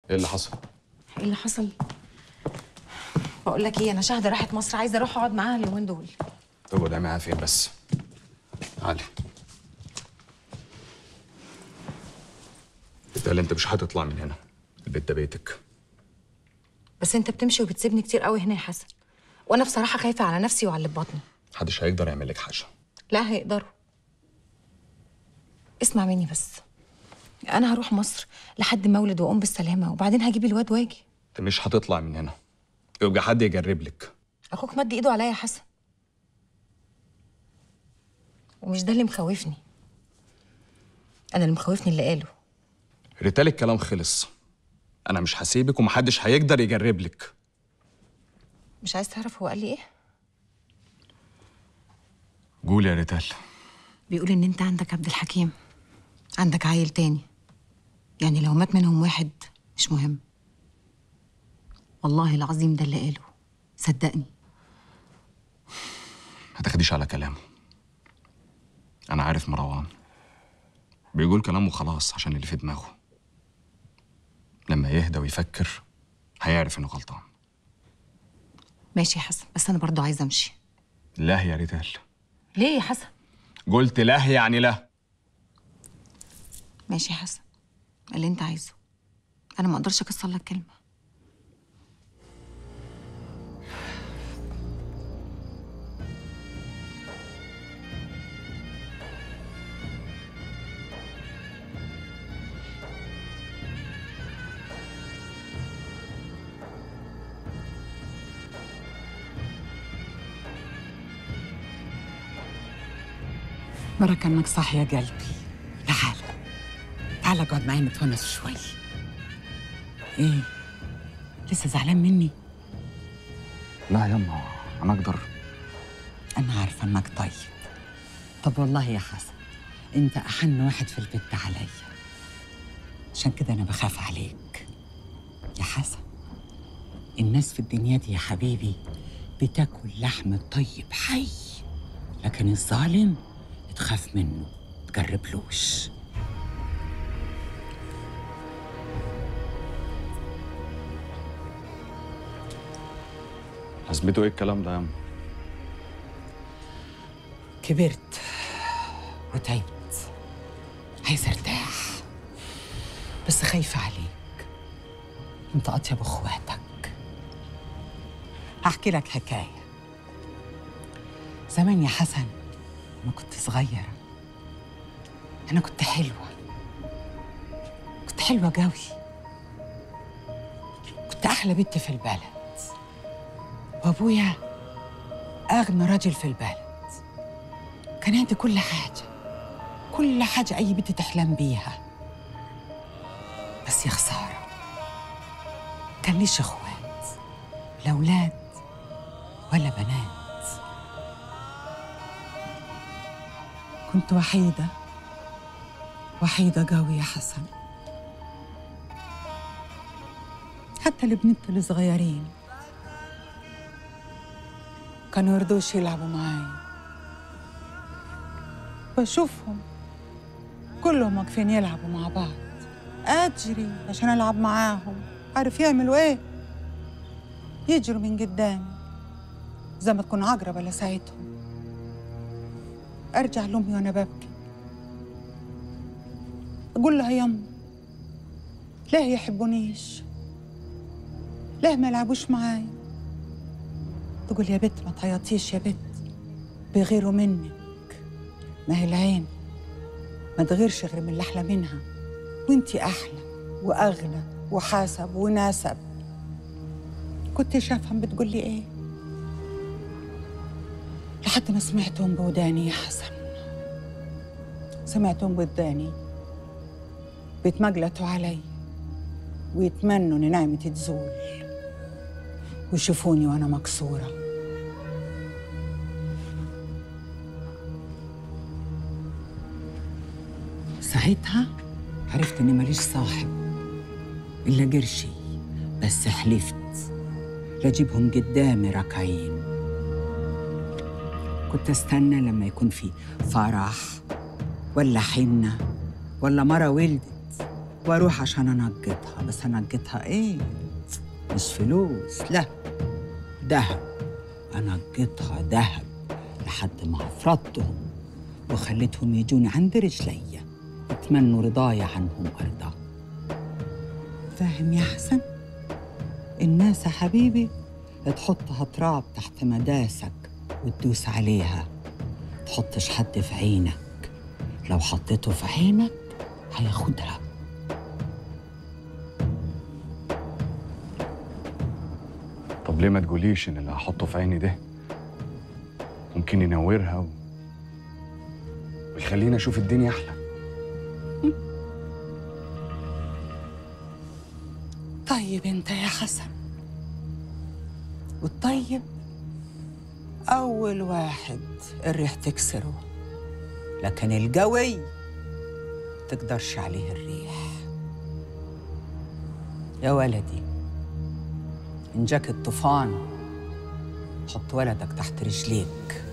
ايه اللي حصل؟ ايه اللي حصل بقول لك ايه انا شاهده راحت مصر عايزه اروح اقعد معاها اليومين دول طب وده معاها فين بس؟ علي بالتالي انت مش هتطلع من هنا البيت ده بيتك بس انت بتمشي وبتسيبني كتير قوي هنا يا حسن وانا بصراحه خايفه على نفسي وعلى اللي في بطني محدش هيقدر يعمل لك حاجه لا هيقدروا اسمع مني بس انا هروح مصر لحد ما اولد واقوم بالسلامه وبعدين هجيب الواد واجي انت مش هتطلع من هنا يبقى حد يجرب لك اخوك مد ايده عليا يا حسن ومش ده اللي مخوفني انا اللي مخوفني اللي قاله ريتال الكلام خلص انا مش هسيبك ومحدش هيقدر يجرب لك مش عايز تعرف هو قال لي ايه قول يا ريتال بيقول ان انت عندك عبد الحكيم عندك عيل تاني يعني لو مات منهم واحد مش مهم والله العظيم ده اللي قاله صدقني ما تاخديش على كلامه انا عارف مروان بيقول كلامه خلاص عشان اللي في دماغه لما يهدى ويفكر هيعرف انه غلطان ماشي يا حسن بس انا برضو عايزه امشي لا يا ريتال ليه يا حسن قلت لا يعني لا ماشي يا حسن اللي انت عايزه انا ما اقدرش اكسر لك كلمه بركة انك صاحي يا قلبي تعال تعال اقعد معي نتونس شوي ايه لسه زعلان مني لا يما انا اقدر انا عارفه انك طيب طب والله يا حسن انت احن واحد في البيت ده عليا عشان كده انا بخاف عليك يا حسن الناس في الدنيا دي يا حبيبي بتاكل لحم الطيب حي لكن الظالم تخاف منه تقربلوش حسبته ايه الكلام ده يا يما كبرت وتعبت عايزة ارتاح بس خايفة عليك انت اطيب اخواتك هحكي لك حكاية زمان يا حسن لما كنت صغيرة أنا كنت حلوة كنت حلوة قوي كنت أحلى بنت في البلد وأبويا أغنى راجل في البلد كان عندي كل حاجة كل حاجة أي بنت تحلم بيها بس يا خسارة كان ليش إخوات لا أولاد ولا بنات كنت وحيدة وحيدة قوي يا حسن حتى البنات الصغيرين كانوا يرضوش يلعبوا معاي بشوفهم كلهم واقفين يلعبوا مع بعض أجري عشان ألعب معاهم عارف يعملوا إيه؟ يجروا من قدامي زي ما تكون عقربة لساعتهم ارجع لامي وانا ببكي اقول لها يما ليه يحبونيش ليه ما يلعبوش معاي تقول يا بت ما تعيطيش يا بت بيغيروا منك ما هي العين ما تغيرش غير من اللي احلى منها وانتي احلى واغلى وحسب ونسب كنت افهم بتقول لي ايه لحد ما سمعتهم بوداني يا حسن سمعتهم بوداني بيتمجلتوا علي ويتمنوا ان نعمتي تزول ويشوفوني وانا مكسوره ساعتها عرفت اني ماليش صاحب الا قرشي بس حلفت لاجيبهم قدامي ركعين كنت استنى لما يكون في فرح ولا حنة ولا مرة ولدت واروح عشان انقطها بس انقطها ايه مش فلوس لا ذهب انقطها ذهب لحد ما افرضتهم وخليتهم يجوني عند رجلي يتمنوا رضاي عنهم ارضى فاهم يا حسن الناس يا حبيبي تحطها تراب تحت مداسك وتدوس عليها تحطش حد في عينك لو حطيته في عينك هياخدها طب ليه ما تقوليش ان اللي هحطه في عيني ده ممكن ينورها و... ويخليني اشوف الدنيا احلى طيب انت يا حسن والطيب اول واحد الريح تكسره لكن القوي تقدرش عليه الريح يا ولدي إن جاك الطوفان حط ولدك تحت رجليك